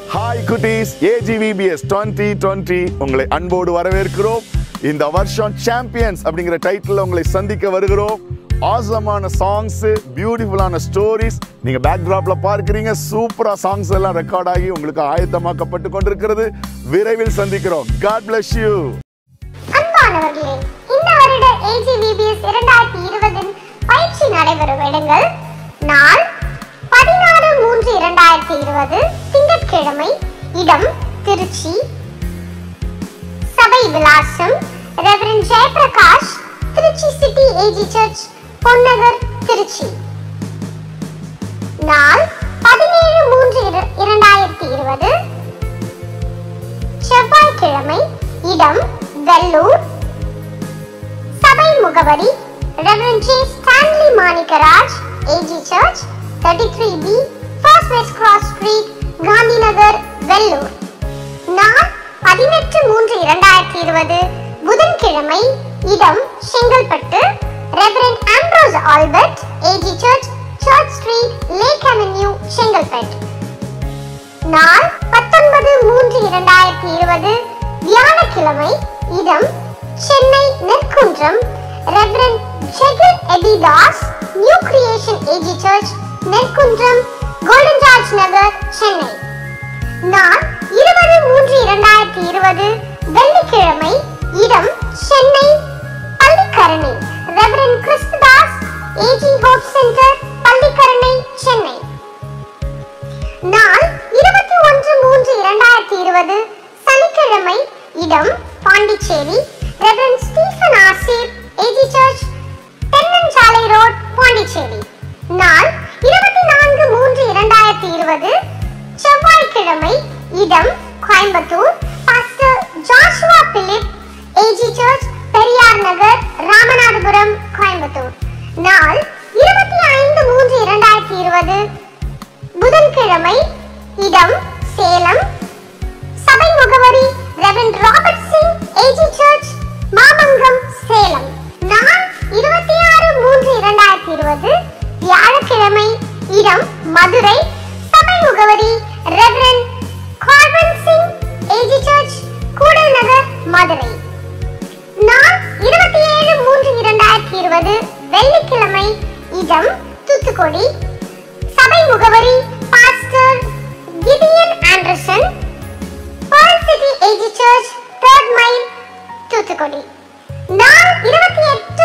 hi குட்டீஸ் ஏஜிவிபிஎஸ் twenty twenty உங்களை அன்போடு வரவேற்கிறோம் இந்த வருஷம் சாம்பியன்ஸ் அப்படிங்கிற டைட்டில் உங்களை சந்திக்க வருகிறோம் ஆசமான சாங்ஸ் பியூட்டிஃபுல்லான ஸ்டோரிஸ் நீங்க பேக்ராப்ல பார்க்கிறீங்க சூப்பரா சாங்ஸ் எல்லாம் ரெக்கார்ட் ஆகி உங்களுக்கு ஆயத்தமாக்கப்பட்டு கொண்டிருக்கிறது விரைவில் சந்திக்கிறோம் காட் bless யூ அன்பானவர்களே இந்த வருட ஏஜிவிபிஎஸ் இரண்டாயிரத்தி இருபதின் பயிற்சி நடைபெறும் இடங்கள் நாள் பதினாறு மூன்று இரண்டாயிரத்தி இருபது திங்கட்கிழமை இடம் திருச்சி சபை விலாசம் reverend Jayaprakash Trichy city AG church Ponnagar Trichy நாள் பதினேழு மூன்று இர- இரண்டாயிரத்தி இருபது செவ்வாய்க்கிழமை இடம் வெல்லூர் சபை முகவரி reverend J Stanley Manickaraj AG church thirty three B first west cross street Gandhi Nagar Vellore நாள் பதினெட்டு மூன்று இரண்டாயிரத்தி இருபது புதன்கிழமை இடம் Chengalpattu reverend Ambrose Albert AG church church street lake avenue Chengalpattu நாள் பத்தொன்பது மூன்று இரண்டாயிரத்தி இருபது வியாழக்கிழமை இடம் Chennai Nerkundram reverend Jagan Epithas new creation AG church Nerkundram golden Raj Nagar Chennai நாள் இருபது மூன்று இரண்டாயிரத்தி இருபது வெள்ளிக்கிழமை இடம் Chennai Pallikaranai reverend Christudas AG hope centre Pallikaranai Chennai நாள் இருபத்தி ஒன்று மூன்று இரண்டாயிரத்தி இருபது சனிக்கிழமை இடம் Pondicherry reverend Stephen Asir AG church Thennanjalai road Pondicherry நாள் இருபத்தி நான்கு மூன்று இரண்டாயிரத்தி இருபது செவ்வாய்க்கிழமை இடம் Coimbatore pastor Joshua Philip AG church Periyar Nagar Ramanathapuram Coimbatore நாள் இருபத்தி ஐந்து மூன்று இரண்டாயிரத்தி இருபது புதன்கிழமை இடம் சேலம் சபை முகவரி reverend Robert Singh AG church Mamangam Salem நாள் இருபத்தி ஆறு மூன்று இரண்டாயிரத்தி இருபது வியாழக்கிழமை இடம் மதுரை சபை முகவரி reverend Karvan Singh AG church Koodal Nagar Madurai நாள் இருபத்தி ஏழு மூன்று இரண்டாயிரத்தி இருபது வெள்ளிக்கிழமை இடம் தூத்துக்குடி சபை முகவரி pastor Gideon Anderson pearl city AG church third mile Thoothukudi நாள் இருபத்தி எட்டு